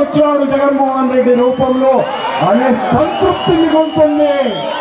వచ్చాడు జగన్మోహన్ రెడ్డి రూపంలో అనే సంతృప్తి మిగులుతుంది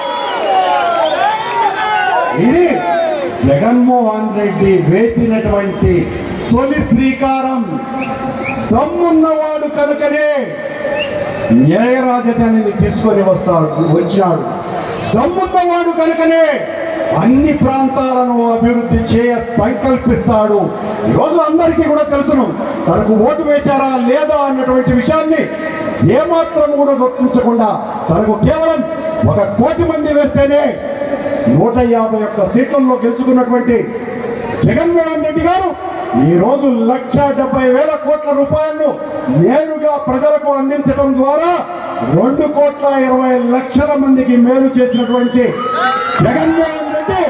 ఇది జగన్మోహన్ రెడ్డి వేసినటువంటి తొలి శ్రీకారం దమ్మున్నవాడు కనుకనే న్యాయ రాజధానిని తీసుకొని వస్తాడు వచ్చినాడు దమ్మున్నవాడు కనుకనే అన్ని ప్రాంతాలను అభివృద్ధి చేయ సంకల్పిస్తాడు ఈరోజు అందరికీ కూడా తెలుసును తనకు ఓటు వేశారా లేదా అన్నటువంటి విషయాన్ని ఏమాత్రం కూడా గుర్తించకుండా తనకు కేవలం ఒక కోటి మంది వేస్తేనే నూట యాభై ఒక్క సీట్లలో గెలుచుకున్నటువంటి జగన్మోహన్ రెడ్డి గారు ఈ రోజు లక్ష డెబ్బై వేల కోట్ల రూపాయలను నేరుగా ప్రజలకు అందించడం ద్వారా రెండు కోట్ల ఇరవై లక్షల మందికి మేలు చేసినటువంటి జగన్మోహన్ రెడ్డి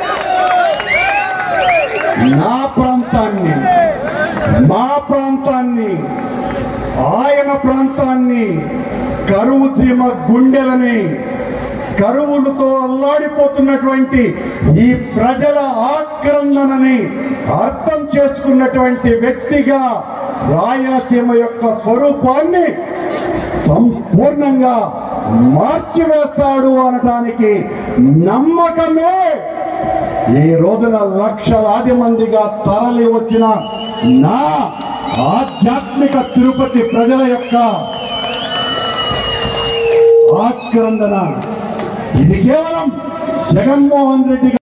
నా ప్రాంతాన్ని మా ప్రాంతాన్ని ఆయన ప్రాంతాన్ని కరువు సీమ గుండెలని కరువులతో అల్లాడిపోతున్నటువంటి ఈ ప్రజల ఆక్రందనని అర్థం చేసుకున్నటువంటి వ్యక్తిగా రాయలసీమ యొక్క స్వరూపాన్ని సంపూర్ణంగా మార్చివేస్తాడు అనడానికి నమ్మకమే ఈ రోజున లక్షలాది మందిగా తరలి వచ్చిన నా ఆధ్యాత్మిక తిరుపతి ప్రజల యొక్క ఆక్రందన ఇది కేవలం జగన్మోహన్ రెడ్డి